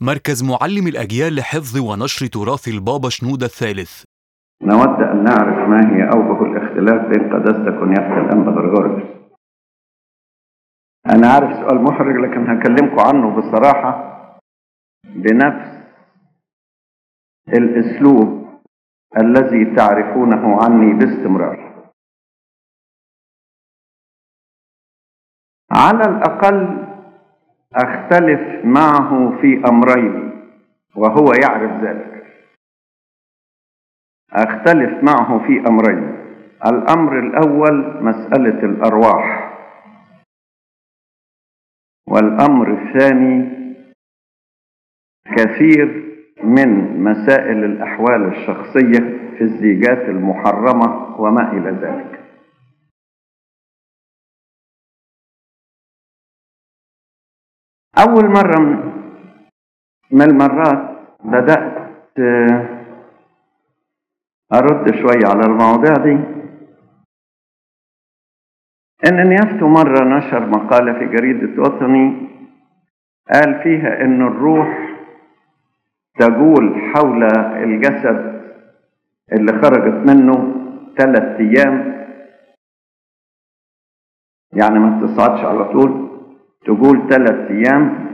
مركز معلم الأجيال لحفظ ونشر تراث البابا شنودة الثالث نود أن نعرف ما هي أوجه الاختلاف بين قداستك ونيافة الأنبا غرغوريوس أنا عارف سؤال محرج لكن هكلمكم عنه بصراحة بنفس الأسلوب الذي تعرفونه عني باستمرار على الأقل أختلف معه في أمرين وهو يعرف ذلك أختلف معه في أمرين الأمر الأول مسألة الأرواح والأمر الثاني كثير من مسائل الأحوال الشخصية في الزيجات المحرمة وما إلى ذلك أول مرة من المرات بدأت أرد شوية على المواضيع دي إن نيافته مرة نشر مقالة في جريدة وطني قال فيها إن الروح تجول حول الجسد اللي خرجت منه ثلاث أيام يعني ما تصعدش على طول تقول ثلاث أيام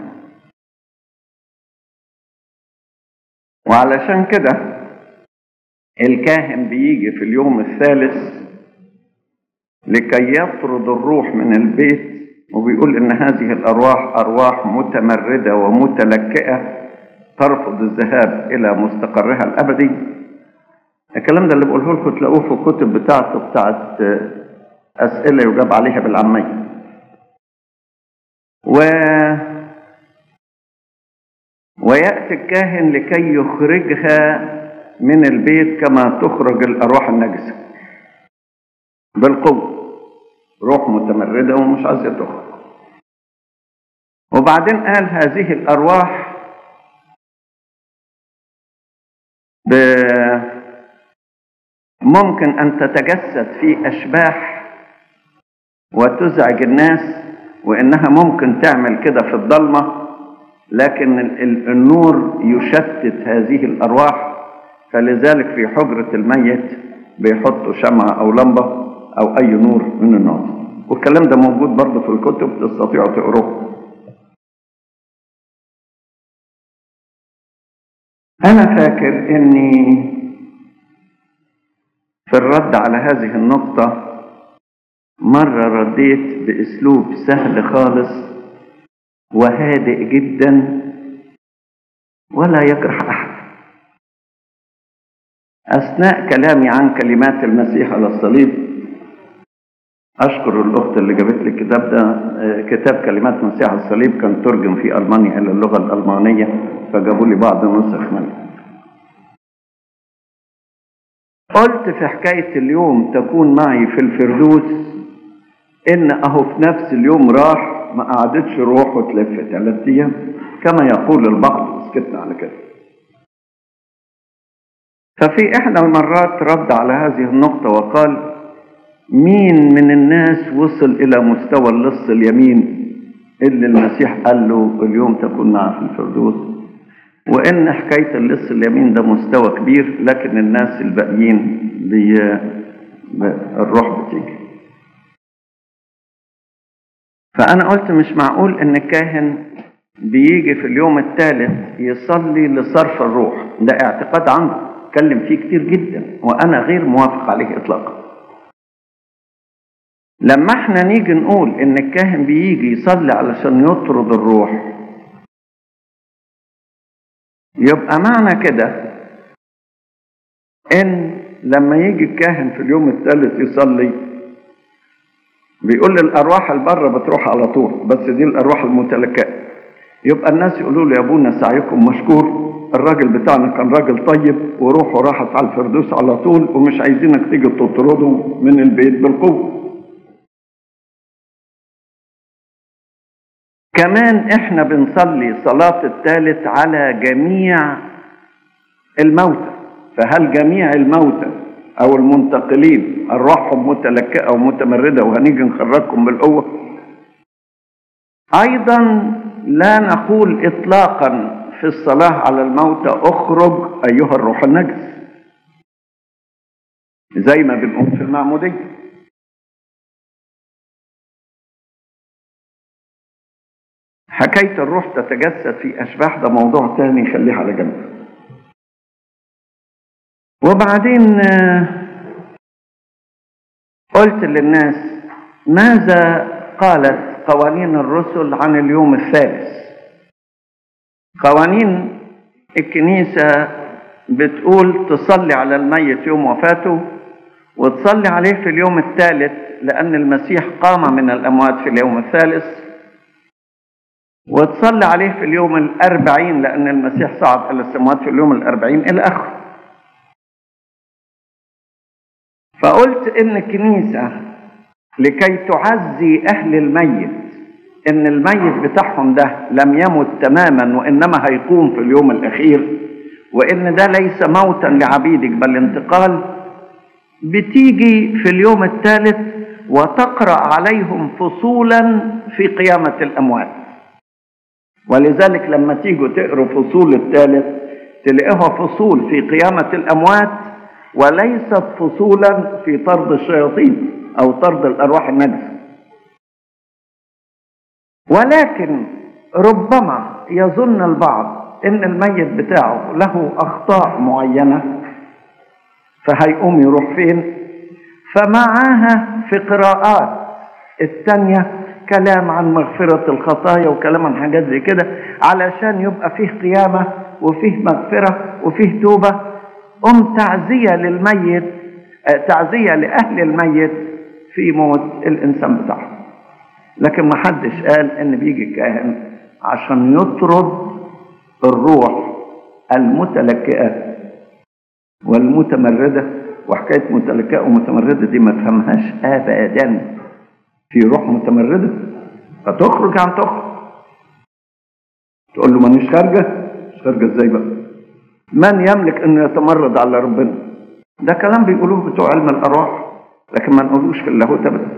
وعلشان كده الكاهن بيجي في اليوم الثالث لكي يطرد الروح من البيت وبيقول ان هذه الارواح ارواح متمرده ومتلكئه ترفض الذهاب الى مستقرها الابدي الكلام ده اللي بقوله لكم تلاقوه في الكتب بتاعته بتاعت اسئله يجاب عليها بالعاميه و ويأتي الكاهن لكي يخرجها من البيت كما تخرج الأرواح النجسة بالقوة روح متمردة ومش عايزة تخرج وبعدين قال هذه الأرواح ب... ممكن أن تتجسد في أشباح وتزعج الناس وإنها ممكن تعمل كده في الضلمة لكن النور يشتت هذه الأرواح فلذلك في حجرة الميت بيحطوا شمعة أو لمبة أو أي نور من النار والكلام ده موجود برضه في الكتب تستطيعوا تقروه أنا فاكر إني في الرد على هذه النقطة مرة رديت بأسلوب سهل خالص وهادئ جدا ولا يجرح أحد أثناء كلامي عن كلمات المسيح على الصليب أشكر الأخت اللي جابت لي الكتاب ده كتاب كلمات المسيح على الصليب كان ترجم في ألمانيا إلى اللغة الألمانية فجابوا لي بعض النسخ منه قلت في حكاية اليوم تكون معي في الفردوس إن أهو في نفس اليوم راح ما قعدتش روح وتلف ثلاث أيام كما يقول البعض وسكتنا على كده ففي إحدى المرات رد على هذه النقطة وقال مين من الناس وصل إلى مستوى اللص اليمين اللي المسيح قال له اليوم تكون معه في الفردوس وإن حكاية اللص اليمين ده مستوى كبير لكن الناس الباقيين بي الروح بتيجي فأنا قلت مش معقول إن الكاهن بيجي في اليوم الثالث يصلي لصرف الروح ده اعتقاد عنده اتكلم فيه كتير جدا وأنا غير موافق عليه إطلاقا لما احنا نيجي نقول إن الكاهن بيجي يصلي علشان يطرد الروح يبقى معنى كده إن لما يجي الكاهن في اليوم الثالث يصلي بيقول الارواح البره بتروح على طول بس دي الارواح المتلكئه يبقى الناس يقولوا له يا ابونا سعيكم مشكور الراجل بتاعنا كان راجل طيب وروحه راحت على الفردوس على طول ومش عايزينك تيجي تطرده من البيت بالقوه كمان احنا بنصلي صلاة الثالث على جميع الموتى فهل جميع الموتى او المنتقلين ارواحهم متلكئه ومتمرده وهنيجي نخرجكم بالقوه ايضا لا نقول اطلاقا في الصلاة على الموتى اخرج أيها الروح النجس زي ما بنقول في المعمودية حكاية الروح تتجسد في أشباح ده موضوع تاني خليه على جنب وبعدين قلت للناس ماذا قالت قوانين الرسل عن اليوم الثالث قوانين الكنيسة بتقول تصلي على الميت يوم وفاته وتصلي عليه في اليوم الثالث لأن المسيح قام من الأموات في اليوم الثالث وتصلي عليه في اليوم الأربعين لأن المسيح صعد إلى السماوات في اليوم الأربعين إلى آخره فقلت إن الكنيسة لكي تعزي أهل الميت إن الميت بتاعهم ده لم يمت تماما وإنما هيقوم في اليوم الأخير وإن ده ليس موتا لعبيدك بل انتقال بتيجي في اليوم الثالث وتقرأ عليهم فصولا في قيامة الأموات ولذلك لما تيجوا تقروا فصول الثالث تلاقوها فصول في قيامة الأموات وليست فصولا في طرد الشياطين أو طرد الأرواح النجسة ولكن ربما يظن البعض ان الميت بتاعه له اخطاء معينه فهيقوم يروح فين فمعاها في قراءات التانية كلام عن مغفرة الخطايا وكلام عن حاجات زي كده علشان يبقى فيه قيامة وفيه مغفرة وفيه توبة أم تعزية للميت تعزية لأهل الميت في موت الإنسان بتاعه لكن ما حدش قال إن بيجي الكاهن عشان يطرد الروح المتلكئة والمتمردة وحكاية متلكئة ومتمردة دي ما تفهمهاش أبدا في روح متمردة فتخرج عن تخرج تقول له مانيش خارجة مش خارجة ازاي بقى من يملك انه يتمرد على ربنا ده كلام بيقولوه بتوع علم الارواح لكن ما نقولوش في اللاهوت ابدا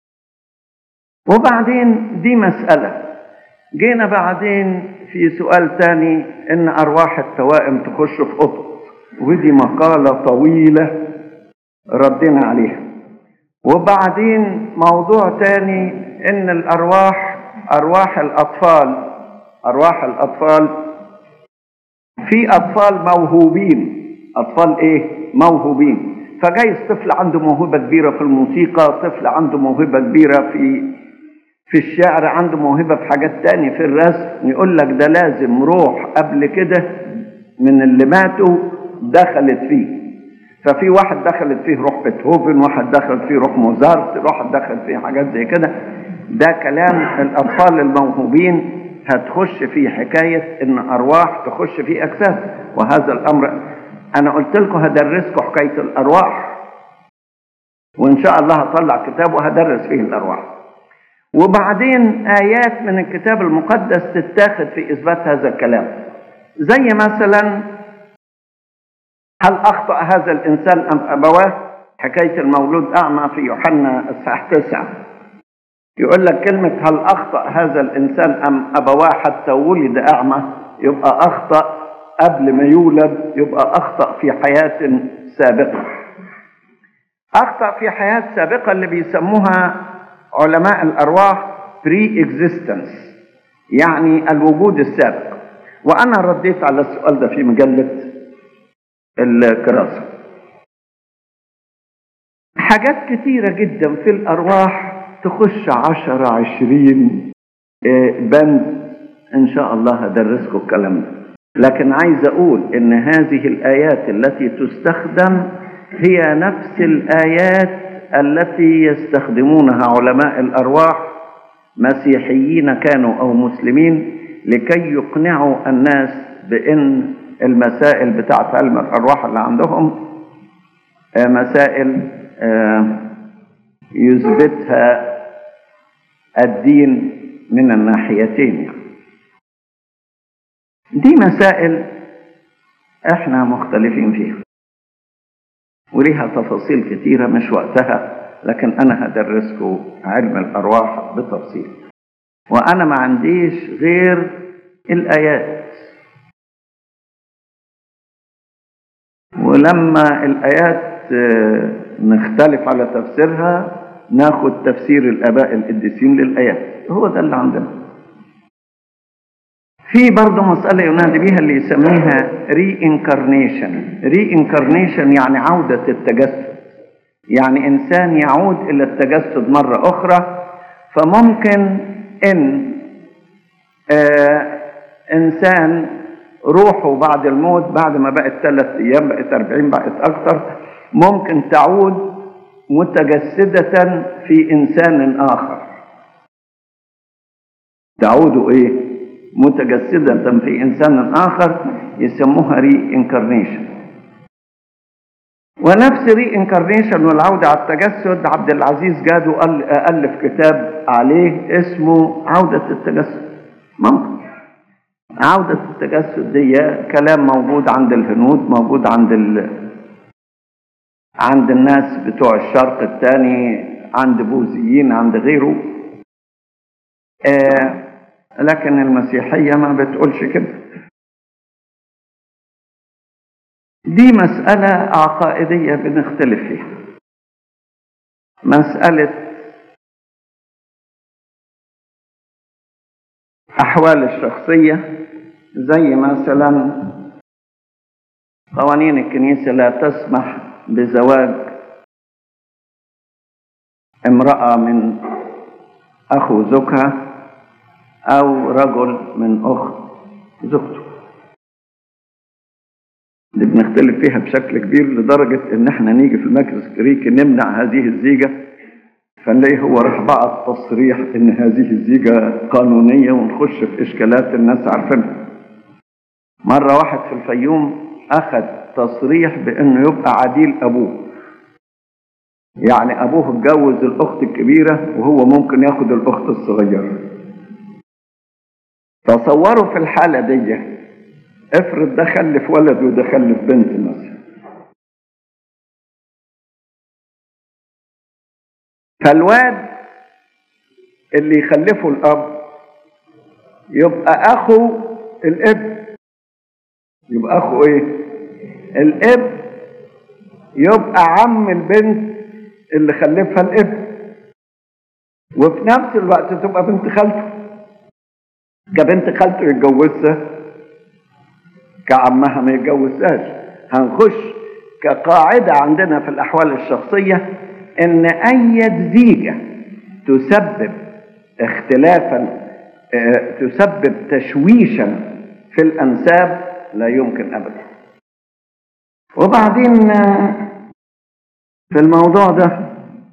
وبعدين دي مسألة جينا بعدين في سؤال تاني ان ارواح التوائم تخش في قطط ودي مقالة طويلة ردنا عليها وبعدين موضوع تاني ان الارواح ارواح الاطفال ارواح الاطفال في اطفال موهوبين اطفال ايه موهوبين فجايز طفل عنده موهبة كبيرة في الموسيقى طفل عنده موهبة كبيرة في في الشعر عنده موهبة في حاجات تانية في الرسم يقول لك ده لازم روح قبل كده من اللي ماتوا دخلت فيه ففي واحد دخلت فيه روح بيتهوفن واحد دخلت فيه روح موزارت واحد دخل فيه حاجات زي كده ده كلام الأطفال الموهوبين هتخش في حكاية إن أرواح تخش في أجساد وهذا الأمر أنا قلت لكم هدرسكم حكاية الأرواح وإن شاء الله هطلع كتاب وهدرس فيه الأرواح وبعدين آيات من الكتاب المقدس تتاخد في إثبات هذا الكلام زي مثلا هل أخطأ هذا الإنسان أم أبواه حكاية المولود أعمى في يوحنا إصحاح تسعة يقول لك كلمة هل أخطأ هذا الإنسان أم أبواه حتى ولد أعمى يبقى أخطأ قبل ما يولد يبقى أخطأ في حياة سابقة أخطأ في حياة سابقة اللي بيسموها علماء الأرواح بري اكزيستنس يعني الوجود السابق وأنا رديت على السؤال ده في مجلة الكراسة حاجات كتيرة جدا في الأرواح تخش عشرة عشرين بند إن شاء الله هدرسكم الكلام ده لكن عايز أقول إن هذه الآيات التي تستخدم هي نفس الآيات التي يستخدمونها علماء الأرواح مسيحيين كانوا أو مسلمين لكي يقنعوا الناس بأن المسائل بتاعت علم الأرواح اللي عندهم مسائل يثبتها الدين من الناحيتين يعني. دي مسائل احنا مختلفين فيها وليها تفاصيل كتيرة مش وقتها لكن أنا هدرسكم علم الأرواح بتفصيل وأنا ما عنديش غير الآيات ولما الآيات آه، نختلف على تفسيرها ناخد تفسير الآباء القديسين للآيات هو ده اللي عندنا في برضه مسألة ينادي بيها اللي يسميها ري انكارنيشن ري انكارنيشن يعني عودة التجسد يعني إنسان يعود إلى التجسد مرة أخرى فممكن إن آه إنسان روحه بعد الموت بعد ما بقت ثلاث أيام بقت أربعين بقت أكثر ممكن تعود متجسدة في إنسان آخر تعود إيه؟ متجسدة في إنسان آخر يسموها ري انكارنيشن ونفس ري انكارنيشن والعودة على التجسد عبد العزيز جادو ألف كتاب عليه اسمه عودة التجسد ممكن عودة التجسد دي كلام موجود عند الهنود موجود عند ال... عند الناس بتوع الشرق الثاني عند بوذيين عند غيره آه لكن المسيحية ما بتقولش كده دي مسألة عقائدية بنختلف فيها مسألة أحوال الشخصية زي مثلا قوانين الكنيسة لا تسمح بزواج امرأة من أخو زوجها أو رجل من أخت زوجته اللي بنختلف فيها بشكل كبير لدرجة إن إحنا نيجي في المركز الكريكي نمنع هذه الزيجة فنلاقيه هو راح بعت تصريح إن هذه الزيجة قانونية ونخش في إشكالات الناس عارفينها. مرة واحد في الفيوم أخذ تصريح بإنه يبقى عديل أبوه. يعني أبوه اتجوز الأخت الكبيرة وهو ممكن ياخد الأخت الصغيرة. تصوروا في الحالة دي افرض ده خلف ولد وده خلف بنت مثلا فالواد اللي يخلفه الأب يبقى أخو الابن يبقى أخو إيه؟ الاب يبقى عم البنت اللي خلفها الابن وفي نفس الوقت تبقى بنت خالته كبنت خالته يتجوزها كعمها ما يتجوزهاش هنخش كقاعدة عندنا في الأحوال الشخصية إن أي زيجة تسبب اختلافا آه، تسبب تشويشا في الأنساب لا يمكن أبدا وبعدين آه، في الموضوع ده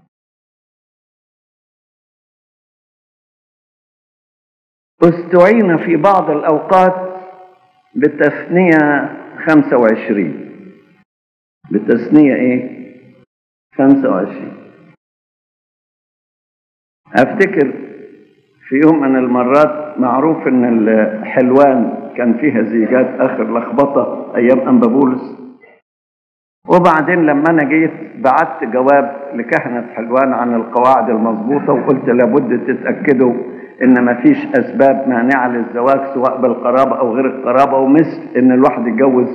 استعين في بعض الأوقات بالتثنية 25 بالتثنية إيه؟ 25 أفتكر في يوم من المرات معروف إن الحلوان كان فيها زيجات آخر لخبطة أيام أنبا بولس وبعدين لما أنا جيت بعت جواب لكهنة حلوان عن القواعد المضبوطة وقلت لابد تتأكدوا إن مفيش أسباب مانعة للزواج سواء بالقرابة أو غير القرابة ومثل إن الواحد يتجوز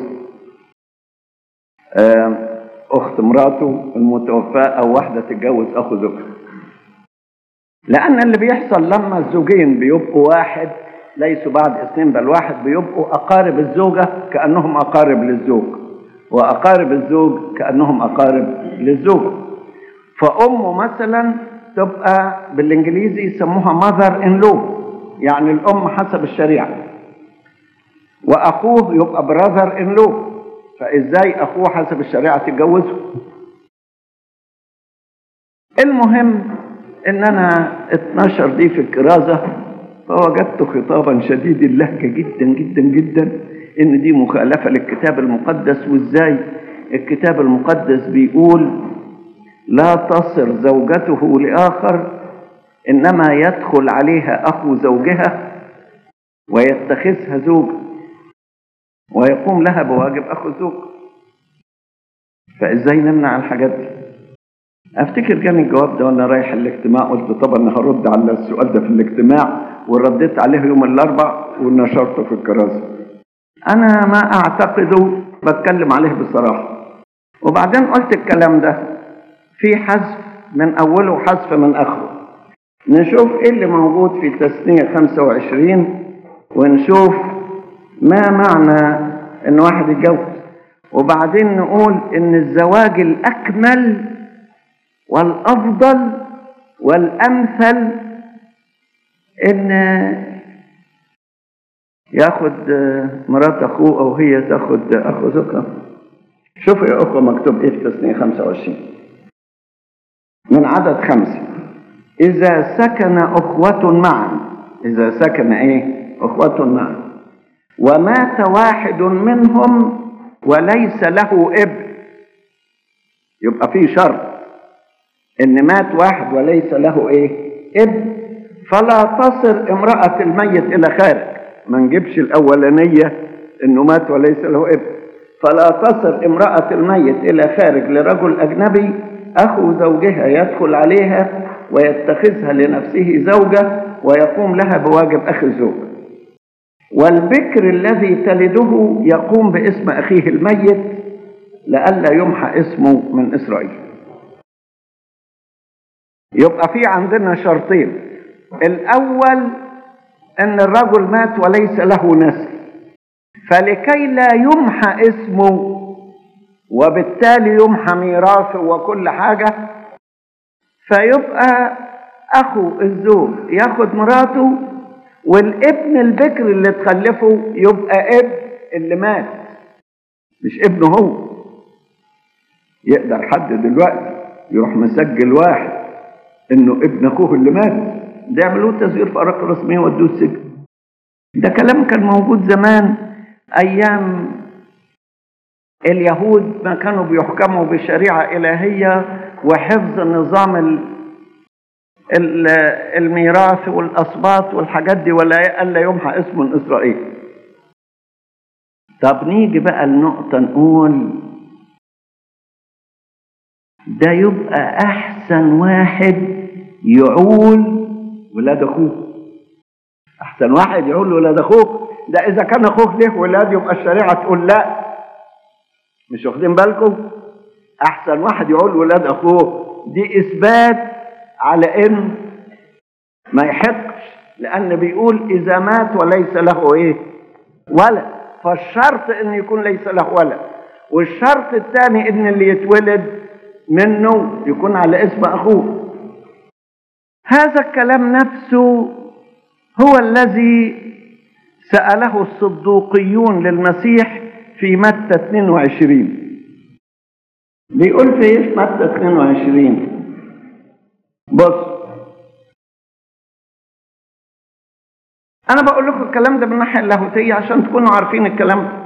آه، أخت مراته المتوفاة أو واحدة تتجوز أخو زوجها لأن اللي بيحصل لما الزوجين بيبقوا واحد ليسوا بعد اثنين بل واحد بيبقوا أقارب الزوجة كأنهم أقارب للزوج وأقارب الزوج كأنهم أقارب للزوج فأمه مثلا تبقى بالإنجليزي يسموها mother in law يعني الأم حسب الشريعة وأخوه يبقى brother in law فإزاي أخوه حسب الشريعة تتجوزه المهم ان انا اتنشر دي في الكرازة فوجدت خطابا شديد اللهجة جدا جدا جدا ان دي مخالفة للكتاب المقدس وازاي الكتاب المقدس بيقول لا تصر زوجته لآخر إنما يدخل عليها أخو زوجها ويتخذها زوج ويقوم لها بواجب أخو الزوج فإزاي نمنع الحاجات دي افتكر كان الجواب ده وانا رايح الاجتماع قلت طب انا هرد على السؤال ده في الاجتماع ورديت عليه يوم الاربع ونشرته في الكراسه انا ما اعتقده بتكلم عليه بصراحه وبعدين قلت الكلام ده في حذف من أوله وحذف من آخره نشوف إيه اللي موجود في تثنية 25 ونشوف ما معنى إن واحد يتجوز وبعدين نقول إن الزواج الأكمل والأفضل والأمثل إن ياخد مرات أخوه أو هي تاخد أخو زوجها شوفوا يا أخوة مكتوب إيه في تثنية 25 من عدد خمسة إذا سكن أخوة معا إذا سكن إيه أخوة معا ومات واحد منهم وليس له ابن يبقى في شرط إن مات واحد وليس له إيه ابن فلا تصر امرأة الميت إلى خارج ما نجيبش الأولانية إنه مات وليس له ابن فلا تصل امرأة الميت إلى خارج لرجل أجنبي أخو زوجها يدخل عليها ويتخذها لنفسه زوجة ويقوم لها بواجب أخي الزوج والبكر الذي تلده يقوم باسم أخيه الميت لئلا يمحى اسمه من إسرائيل يبقى في عندنا شرطين الأول أن الرجل مات وليس له نسل فلكي لا يمحى اسمه وبالتالي يمحى ميراثه وكل حاجة فيبقى أخو الزوج ياخد مراته والابن البكر اللي تخلفه يبقى ابن اللي مات مش ابنه هو يقدر حد دلوقتي يروح مسجل واحد انه ابن اخوه اللي مات ده يعملوه تزوير في اوراق رسميه ودوه السجن ده كلام كان موجود زمان ايام اليهود ما كانوا بيحكموا بشريعه الهيه وحفظ نظام الميراث والاسباط والحاجات دي ولا الا يمحى اسم من اسرائيل طب نيجي بقى النقطه نقول ده يبقى احسن واحد يعول ولاد اخوه احسن واحد يعول ولاد اخوه ده اذا كان اخوك له ولاد يبقى الشريعه تقول لا مش واخدين بالكم احسن واحد يعول ولاد اخوه دي اثبات على ان ما يحقش لان بيقول اذا مات وليس له ايه ولد فالشرط ان يكون ليس له ولد والشرط الثاني ان اللي يتولد منه يكون على اسم اخوه هذا الكلام نفسه هو الذي سأله الصدوقيون للمسيح في متى 22 بيقول في ايه في متى 22 بص انا بقول لكم الكلام ده من الناحيه اللاهوتيه عشان تكونوا عارفين الكلام ده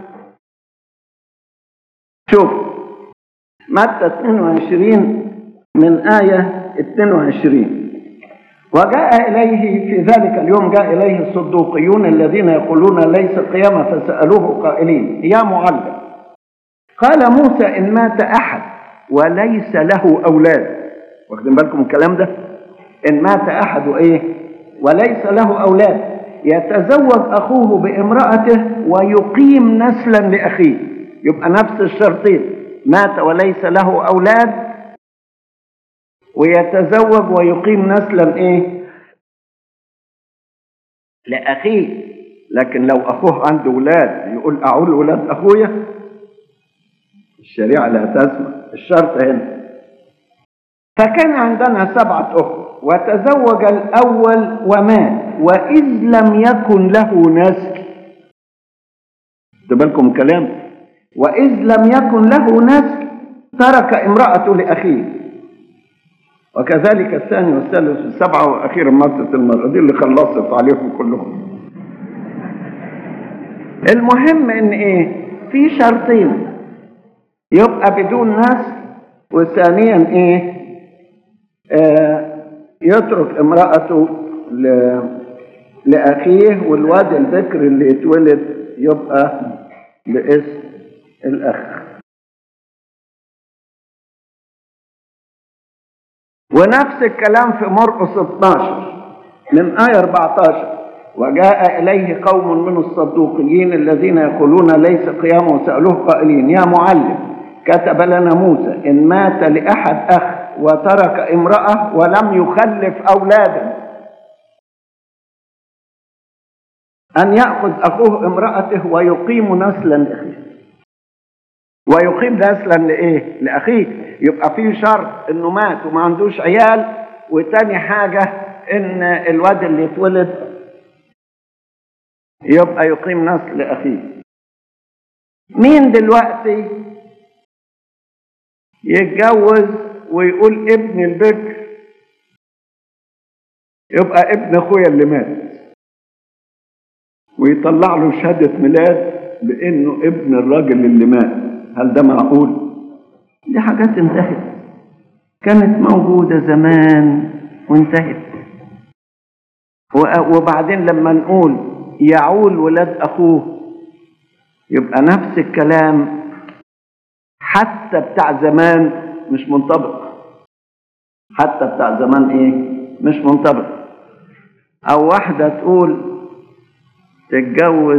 شوف متى 22 من آية 22 وجاء إليه في ذلك اليوم جاء إليه الصدوقيون الذين يقولون ليس قيامة فسألوه قائلين يا معلم قال موسى إن مات أحد وليس له أولاد واخدين بالكم الكلام ده إن مات أحد وإيه وليس له أولاد يتزوج أخوه بامرأته ويقيم نسلا لأخيه يبقى نفس الشرطين مات وليس له أولاد ويتزوج ويقيم نسلا ايه لاخيه لكن لو اخوه عنده ولاد يقول اعول ولاد اخويا الشريعه لا تسمح الشرط هنا فكان عندنا سبعه اخوه وتزوج الاول ومات واذ لم يكن له نسل بالكم كلام واذ لم يكن له نسل ترك امراته لاخيه وكذلك الثاني والثالث والسبعة وأخيرا ماتت المرأة دي اللي خلصت عليهم كلهم المهم إن إيه في شرطين يبقى بدون ناس وثانيا إيه آه يترك امرأته ل... لأخيه والواد البكر اللي يتولد يبقى باسم الأخ ونفس الكلام في مرقس 12 من آية 14 وجاء إليه قوم من الصدوقيين الذين يقولون ليس قيام وسألوه قائلين يا معلم كتب لنا موسى إن مات لأحد أخ وترك امرأة ولم يخلف أولادا أن يأخذ أخوه امرأته ويقيم نسلا لأخيه ويقيم نسلا لإيه؟ لأخيه يبقى في شرط إنه مات وما عندوش عيال وتاني حاجة إن الواد اللي اتولد يبقى يقيم نسل أخيه مين دلوقتي يتجوز ويقول ابن البكر يبقى ابن اخويا اللي مات ويطلع له شهادة ميلاد بانه ابن الراجل اللي مات هل ده معقول دي حاجات انتهت كانت موجودة زمان وانتهت وبعدين لما نقول يعول ولاد اخوه يبقى نفس الكلام حتى بتاع زمان مش منطبق حتى بتاع زمان ايه مش منطبق او واحدة تقول تتجوز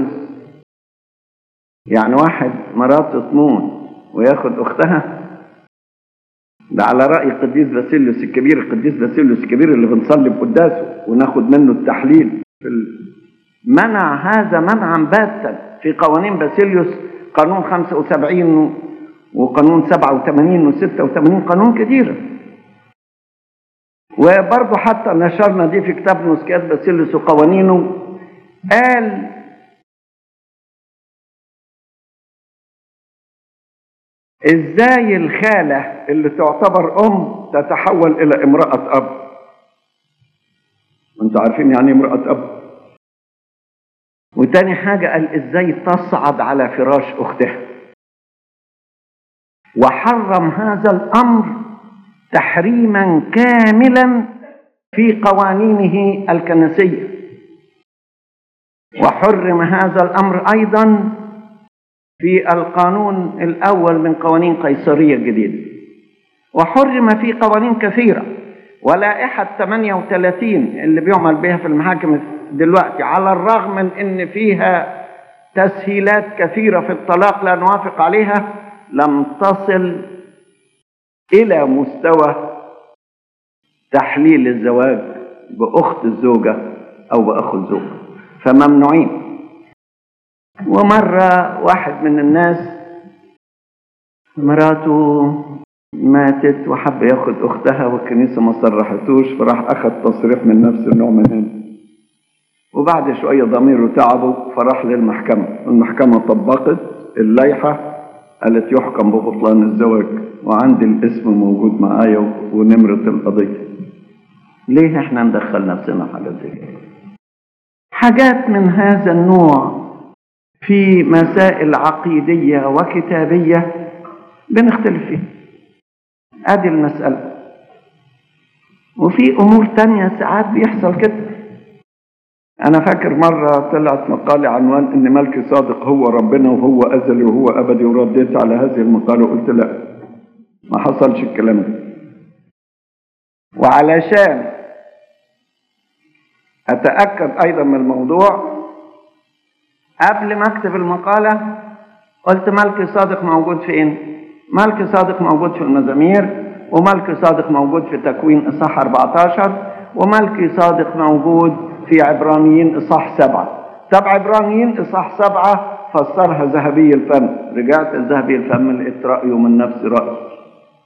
يعني واحد مراته تموت وياخد اختها ده على رأي القديس باسيليوس الكبير القديس باسيليوس الكبير اللي بنصلي بقداسه وناخد منه التحليل في منع هذا منعا باتا في قوانين باسيليوس قانون 75 وقانون 87 و86 قانون كتيرة وبرضه حتى نشرنا دي في كتاب نسكات باسيليوس وقوانينه قال ازاي الخالة اللي تعتبر ام تتحول الى امرأة اب انتوا عارفين يعني امرأة اب وتاني حاجة قال ازاي تصعد على فراش اختها وحرم هذا الامر تحريما كاملا في قوانينه الكنسيه وحرم هذا الامر ايضا في القانون الاول من قوانين قيصريه الجديده وحرم في قوانين كثيره ولائحه 38 اللي بيعمل بها في المحاكم دلوقتي على الرغم من ان فيها تسهيلات كثيره في الطلاق لا نوافق عليها لم تصل الى مستوى تحليل الزواج باخت الزوجه او باخو الزوجه فممنوعين ومره واحد من الناس مراته ماتت وحب ياخد اختها والكنيسه ما صرحتوش فراح اخذ تصريح من نفس النوع من هنا وبعد شويه ضميره تعبه فراح للمحكمه المحكمه طبقت اللائحه قالت يحكم ببطلان الزواج وعندي الاسم موجود معايا ونمرة القضية ليه احنا ندخل نفسنا حاجات زي كده حاجات من هذا النوع في مسائل عقيدية وكتابية بنختلف فيها ادي المسألة وفي امور تانية ساعات بيحصل كده انا فاكر مرة طلعت مقالة عنوان ان ملكي صادق هو ربنا وهو ازلي وهو ابدي ورديت على هذه المقالة وقلت لا ما حصلش الكلام ده وعلشان اتأكد ايضا من الموضوع قبل ما اكتب المقالة قلت ملكي صادق موجود فين ملكي صادق موجود في المزامير وملكي صادق موجود في تكوين اصحاح 14 وملكي صادق موجود في عبرانيين إصحاح سبعة طب عبرانيين إصحاح سبعة فسرها ذهبي الفم رجعت الذهبي الفم لقيت رأيه من نفس رأيي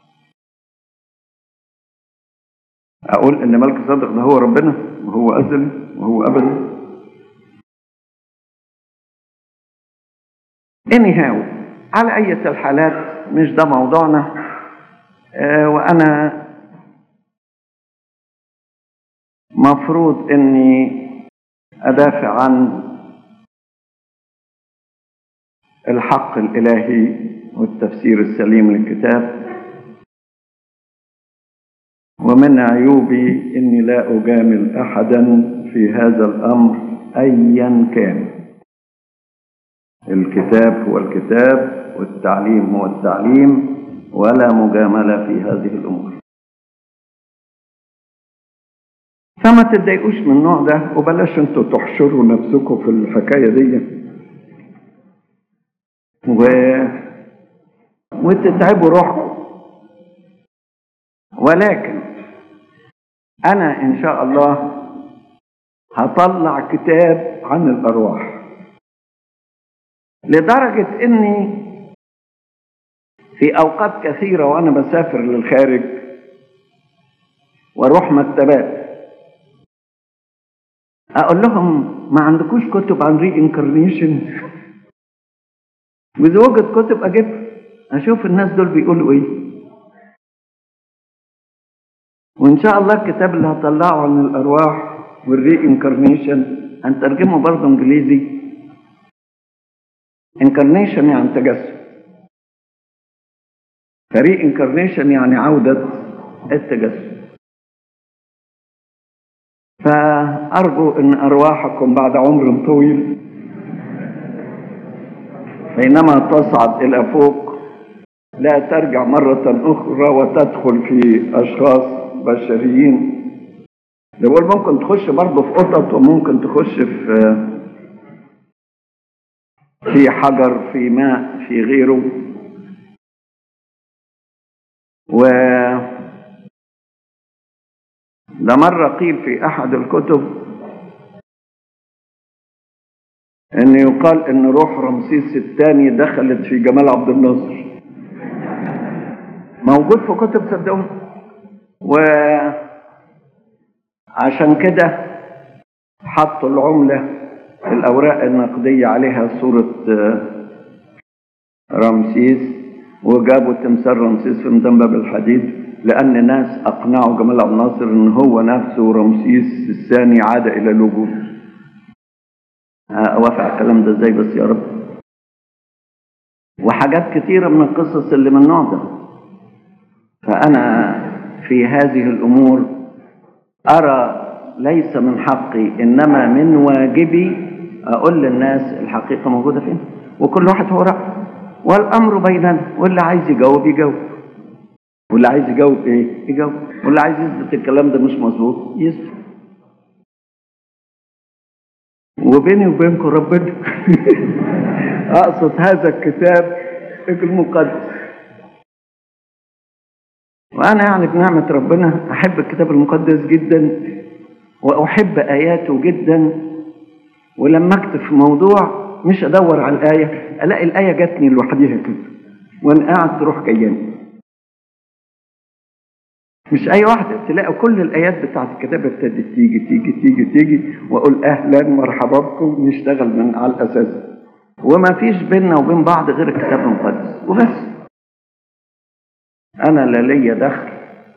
أقول إن ملك صادق ده هو ربنا وهو أزلي وهو أبدي anyhow على أي الحالات مش ده موضوعنا آه وأنا مفروض اني ادافع عن الحق الالهي والتفسير السليم للكتاب ومن عيوبي اني لا اجامل احدا في هذا الامر ايا كان الكتاب هو الكتاب والتعليم هو التعليم ولا مجامله في هذه الامور فما تتضايقوش من النوع ده وبلاش انتوا تحشروا نفسكم في الحكايه دي و وتتعبوا روحكم ولكن انا ان شاء الله هطلع كتاب عن الارواح لدرجه اني في اوقات كثيره وانا بسافر للخارج واروح مكتبات اقول لهم ما عندكوش كتب عن ري انكارنيشن واذا وجد كتب اجيبها اشوف الناس دول بيقولوا ايه وان شاء الله الكتاب اللي هطلعه عن الارواح والري انكارنيشن هنترجمه برضه انجليزي انكارنيشن يعني تجسد فري انكارنيشن يعني عودة التجسد فأرجو أن أرواحكم بعد عمر طويل حينما تصعد إلى فوق لا ترجع مرة أخرى وتدخل في أشخاص بشريين بقول ممكن تخش برضه في قطط وممكن تخش في في حجر في ماء في غيره و ده مرة قيل في أحد الكتب أن يقال أن روح رمسيس الثاني دخلت في جمال عبد الناصر موجود في كتب صدقوني وعشان كده حطوا العملة الأوراق النقدية عليها صورة رمسيس وجابوا تمثال رمسيس في ميدان باب الحديد لأن ناس أقنعوا جمال عبد الناصر إن هو نفسه رمسيس الثاني عاد إلى الوجود. أوافق على الكلام ده إزاي بس يا رب؟ وحاجات كتيرة من القصص اللي من النوع ده. فأنا في هذه الأمور أرى ليس من حقي إنما من واجبي أقول للناس الحقيقة موجودة فين وكل واحد هو رأي والأمر بيننا واللي عايز يجاوب يجاوب واللي عايز يجاوب إيه يجاوب واللي عايز يثبت الكلام ده مش مظبوط يثبت وبيني وبينكم ربنا أقصد هذا الكتاب المقدس وأنا يعني بنعمة ربنا أحب الكتاب المقدس جدا وأحب آياته جدا ولما أكتب في موضوع مش أدور على الآية ألاقي الآية جاتني لوحديها كده وأنا قاعد تروح جاياني مش أي واحدة تلاقي كل الآيات بتاعت الكتاب ابتدت تيجي تيجي تيجي تيجي وأقول أهلا مرحبا بكم نشتغل من على الأساس وما فيش بيننا وبين بعض غير الكتاب المقدس وبس أنا لا ليا دخل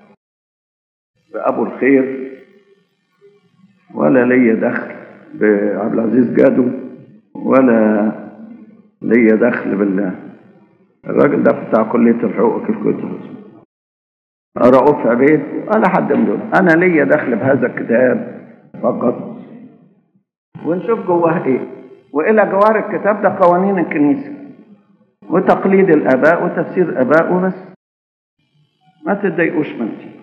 بأبو الخير ولا ليا دخل بعبد العزيز جادو ولا ليا دخل بالله الراجل ده بتاع كلية الحقوق الكتب رؤوف عبيد ولا حد من دول أنا ليا دخل بهذا الكتاب فقط ونشوف جواه إيه وإلى جوار الكتاب ده قوانين الكنيسة وتقليد الآباء وتفسير الآباء وبس ما تتضايقوش مني